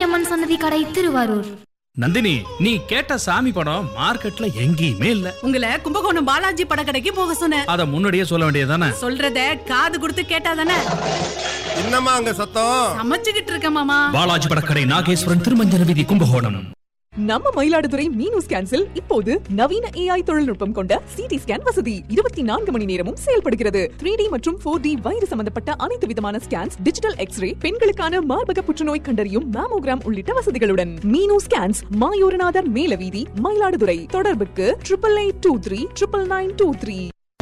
மாரியம்மன் சன்னதி கடை திருவாரூர் நந்தினி நீ கேட்ட சாமி படம் மார்க்கெட்ல எங்கேயுமே இல்ல உங்களை கும்பகோணம் பாலாஜி படக்கடைக்கு போக சொன்னேன் அத முன்னாடியே சொல்ல வேண்டியதானே சொல்றத காது கொடுத்து கேட்டாதானே என்னம்மா அங்க சத்தம் சமைச்சுக்கிட்டு இருக்க மாமா பாலாஜி படக்கடை நாகேஸ்வரன் திருமஞ்சன வீதி கும்பகோணம் நம்ம மயிலாடுதுறை மீனு ஸ்கேன்ஸில் இப்போது நவீன ஏஐ தொழில்நுட்பம் கொண்ட சிடி ஸ்கேன் வசதி இருபத்தி நான்கு மணி நேரமும் செயல்படுகிறது த்ரீ டி மற்றும் ஃபோர் டி வயிறு சம்பந்தப்பட்ட அனைத்து விதமான ஸ்கேன்ஸ் டிஜிட்டல் எக்ஸ்ரே பெண்களுக்கான மார்பக புற்றுநோய் கண்டறியும் மேமோகிராம் உள்ளிட்ட வசதிகளுடன் மீனு ஸ்கேன்ஸ் மாயூரநாதர் மேலவீதி மயிலாடுதுறை தொடர்புக்கு triple eight two three triple nine two three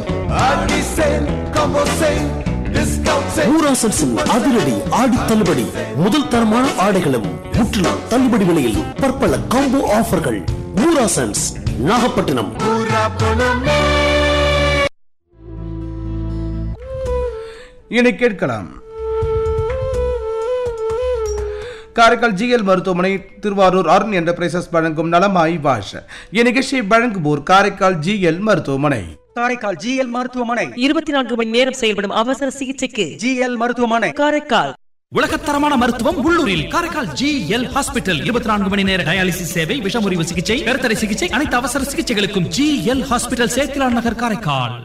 ஊராசன்ஸின் அதிரடி ஆடி தள்ளுபடி முதல் தரமான ஆடைகளும் முற்றிலும் தள்ளுபடி விலையில் பற்பல காம்போ ஆஃபர்கள் ஊராசன்ஸ் நாகப்பட்டினம் இனி கேட்கலாம் காரைக்கால் ஜிஎல் மருத்துவமனை திருவாரூர் அருண் என்டர்பிரைசஸ் வழங்கும் நலமாய் வாஷ இந்நிகழ்ச்சியை வழங்குவோர் காரைக்கால் ஜிஎல் மருத்துவமனை காரைக்கால் ஜிஎல் மருத்துவமனை இருபத்தி நான்கு மணி நேரம் செயல்படும் அவசர சிகிச்சைக்கு ஜிஎல் மருத்துவமனை காரைக்கால் உலகத்தரமான மருத்துவம் உள்ளூரில் காரைக்கால் ஜி எல் ஹாஸ்பிட்டல் இருபத்தி நான்கு மணி நேர டயாலிசிஸ் சேவை விஷமுறிவு சிகிச்சை கருத்தடை சிகிச்சை அனைத்து அவசர சிகிச்சைகளுக்கும் ஜி எல் ஹாஸ்பிட்டல் சேத்திலான் நகர் காரைக்கால்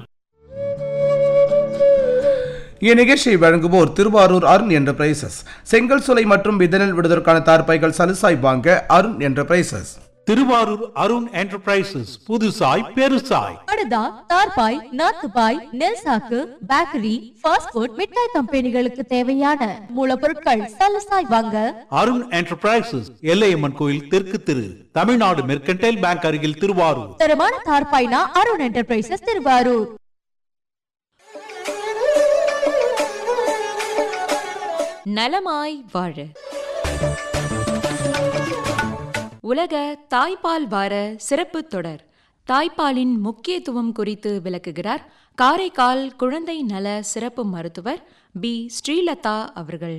இந்நிகழ்ச்சியை வழங்குவோர் திருவாரூர் அருண் என்டர்பிரைசஸ் செங்கல் சுலை மற்றும் விதனல் விடுவதற்கான தார்பாய்கள் சலுசாய் வாங்க அருண் என்டர்பிரைசஸ் திருவாரூர் அருண் என்டர்பிரைசஸ் புதுசாய் பெருசாய் படுதா தார்பாய் நாத்துபாய் நெல் சாக்கு பேக்கரி ஃபாஸ்ட் ஃபுட் மிட்டாய் கம்பெனிகளுக்கு தேவையான மூலப்பொருட்கள் சலசாய் வாங்க அருண் என்டர்பிரைசஸ் எல்லையம்மன் கோயில் தெற்கு திரு தமிழ்நாடு மெர்கன்டைல் பேங்க் அருகில் திருவாரூர் தரமான தார்பாய்னா அருண் என்டர்பிரைசஸ் திருவாரூர் நலமாய் வாழ உலக தாய்ப்பால் வார சிறப்பு தொடர் தாய்ப்பாலின் முக்கியத்துவம் குறித்து விளக்குகிறார் காரைக்கால் குழந்தை நல சிறப்பு மருத்துவர் பி ஸ்ரீலதா அவர்கள்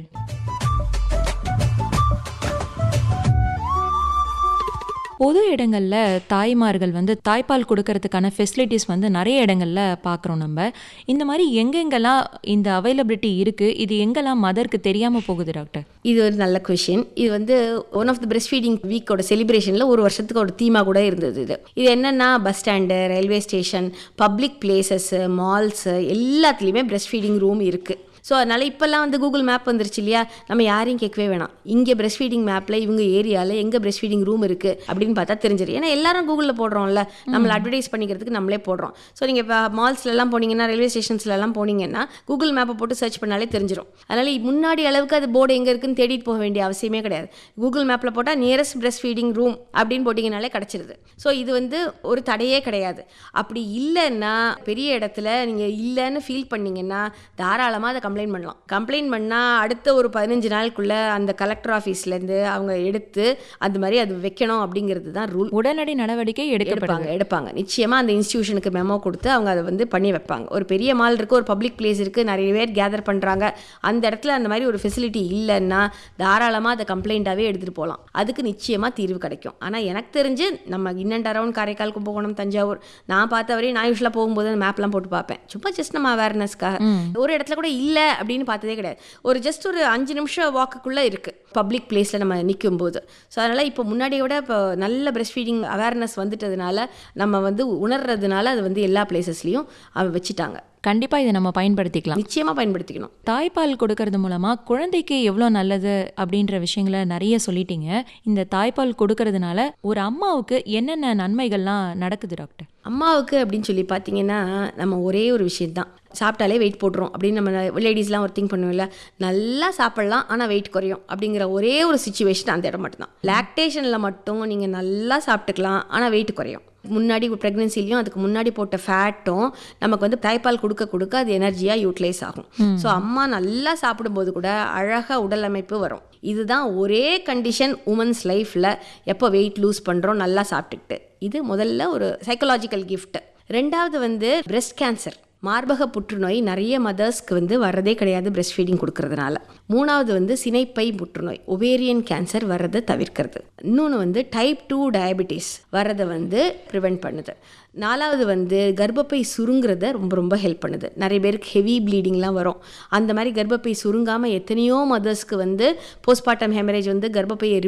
பொது இடங்களில் தாய்மார்கள் வந்து தாய்ப்பால் கொடுக்கறதுக்கான ஃபெசிலிட்டிஸ் வந்து நிறைய இடங்களில் பார்க்குறோம் நம்ம இந்த மாதிரி எங்கெங்கெல்லாம் இந்த அவைலபிலிட்டி இருக்குது இது எங்கெல்லாம் மதருக்கு தெரியாமல் போகுது டாக்டர் இது ஒரு நல்ல கொஷின் இது வந்து one of the breast feeding வீக்கோட செலிப்ரேஷனில் ஒரு வருஷத்துக்கு ஒரு தீமாக கூட இருந்தது இது இது என்னென்னா bus stand railway station public places malls எல்லாத்துலேயுமே பிரஸ்ட் ஃபீடிங் ரூம் இருக்குது ஸோ அதனால் இப்போல்லாம் வந்து கூகுள் மேப் வந்துருச்சு இல்லையா நம்ம யாரையும் கேட்கவே வேணாம் இங்கே பிரஸ்ட் ஃபீடிங் மேப்பில் இவங்க ஏரியாவில் எங்கே பிரஸ்ட் ஃபீடிங் ரூம் இருக்குது அப்படின்னு பார்த்தா தெரிஞ்சிடும் ஏன்னா எல்லாரும் கூகுளில் போடுறோம்ல நம்மளை அட்வர்டைஸ் பண்ணிக்கிறதுக்கு நம்மளே போடுறோம் ஸோ நீங்கள் இப்போ மால்ஸ்லலாம் போனீங்கன்னா ரயில்வே ஸ்டேஷன்ஸ்லலாம் போனீங்கன்னா கூகுள் மேப்பை போட்டு சர்ச் பண்ணாலே தெரிஞ்சிடும் அதனால் முன்னாடி அளவுக்கு அது போர்டு எங்கே இருக்குன்னு தேடிட்டு போக வேண்டிய அவசியமே கிடையாது கூகுள் மேப்பில் போட்டால் நியரஸ்ட் பிரஸ்ட் ஃபீடிங் ரூம் அப்படின்னு போட்டிங்கனாலே கிடச்சிருது ஸோ இது வந்து ஒரு தடையே கிடையாது அப்படி இல்லைன்னா பெரிய இடத்துல நீங்கள் இல்லைன்னு ஃபீல் பண்ணீங்கன்னா தாராளமாக அதை கம்ப்ளைண்ட் பண்ணலாம் கம்ப்ளைண்ட் பண்ணால் அடுத்த ஒரு பதினஞ்சு நாளுக்குள்ளே அந்த கலெக்டர் ஆஃபீஸ்லேருந்து அவங்க எடுத்து அது மாதிரி அது வைக்கணும் அப்படிங்கிறது தான் ரூல் உடனடி நடவடிக்கை எடுப்பாங்க எடுக்கப்படுது எடுப்பாங்க நிச்சயமாக அந்த இன்ஸ்டியூஷனுக்கு மெமோ கொடுத்து அவங்க அதை வந்து பண்ணி வைப்பாங்க ஒரு பெரிய மால் இருக்குது ஒரு பப்ளிக் பிளேஸ் இருக்குது நிறைய பேர் கேதர் பண்ணுறாங்க அந்த இடத்துல அந்த மாதிரி ஒரு ஃபெசிலிட்டி இல்லைன்னா தாராளமாக அதை கம்ப்ளைண்ட்டாகவே எடுத்துகிட்டு போகலாம் அதுக்கு நிச்சயமாக தீர்வு கிடைக்கும் ஆனால் எனக்கு தெரிஞ்சு நம்ம in and around Karaikal Kumbakonam Thanjavur நான் பார்த்த வரையும் நான் யூஸ்வலாக போகும்போது அந்த மேப்லாம் போட்டு பார்ப்பேன் சும்மா ஜஸ்ட் நம்ம அவேர்னஸ்க்காக ஒரு இடத்துல கூட இல்லை அப்படின்னு பார்த்ததே கிடையாது ஒரு ஜஸ்ட் ஒரு அஞ்சு நிமிஷம் வாக்குக்குள்ளே இருக்குது பப்ளிக் பிளேஸில் நம்ம நிற்கும் போது ஸோ அதனால் இப்போ முன்னாடியை விட இப்போ நல்ல பிரஸ்ட் ஃபீடிங் அவேர்னஸ் வந்துட்டதுனால நம்ம வந்து உணர்றதுனால அது வந்து எல்லா பிளேசஸ்லையும் வச்சுட்டாங்க கண்டிப்பா இதை நம்ம பயன்படுத்திக்கலாம் நிச்சயமாக பயன்படுத்திக்கணும் தாய்ப்பால் கொடுக்கறது மூலமா குழந்தைக்கு எவ்வளோ நல்லது அப்படின்ற விஷயங்களை நிறைய சொல்லிட்டீங்க இந்த தாய்ப்பால் கொடுக்கறதுனால ஒரு அம்மாவுக்கு என்னென்ன நன்மைகள்லாம் நடக்குது டாக்டர் அம்மாவுக்கு அப்படின்னு சொல்லி பார்த்தீங்கன்னா நம்ம ஒரே ஒரு விஷயம் தான் சாப்பிட்டாலே வெயிட் போட்டுரும் அப்படின்னு நம்ம லேடிஸ்லாம் ஒரு திங்க் பண்ணுவோம்ல நல்லா சாப்பிடலாம் ஆனால் வெயிட் குறையும் அப்படிங்கிற ஒரே ஒரு சுச்சுவேஷன் அந்த இடம் மட்டும்தான் லாக்டேஷனில் மட்டும் நீங்கள் நல்லா சாப்பிட்டுக்கலாம் ஆனால் வெயிட் குறையும் முன்னாடி ப்ரெக்னென்சிலையும் அதுக்கு முன்னாடி போட்ட ஃபேட்டும் நமக்கு வந்து தாய்ப்பால் கொடுக்க கொடுக்க அது எனர்ஜியாக யூட்டிலைஸ் ஆகும் ஸோ அம்மா நல்லா சாப்பிடும்போது கூட அழகாக உடல் அமைப்பு வரும் இதுதான் ஒரே கண்டிஷன் உமன்ஸ் லைஃப்பில் எப்போ வெயிட் லூஸ் பண்ணுறோம் நல்லா சாப்பிட்டுக்கிட்டு இது முதல்ல ஒரு சைக்கலாஜிக்கல் gift ரெண்டாவது வந்து breast கேன்சர் மார்பக புற்றுநோய் நிறைய மதர்ஸ்க்கு வந்து வர்றதே கிடையாது பிரஸ்ட் ஃபீடிங் கொடுக்கறதுனால மூணாவது வந்து சினைப்பை புற்றுநோய் ஒவேரியன் கேன்சர் வர்றதை தவிர்க்கிறது இன்னொன்று வந்து டைப் டூ டயபிட்டிஸ் வர்றதை வந்து ப்ரிவெண்ட் பண்ணுது நாலாவது வந்து கர்ப்பப்பை சுருங்குறத ரொம்ப ரொம்ப ஹெல்ப் பண்ணுது நிறைய பேருக்கு ஹெவி ப்ளீடிங்லாம் வரும் அந்த மாதிரி கர்ப்பப்பை சுருங்காமல் எத்தனையோ மதர்ஸ்க்கு வந்து போஸ்ட்மார்ட்டம் ஹெமரேஜ் வந்து கர்ப்பப்பையை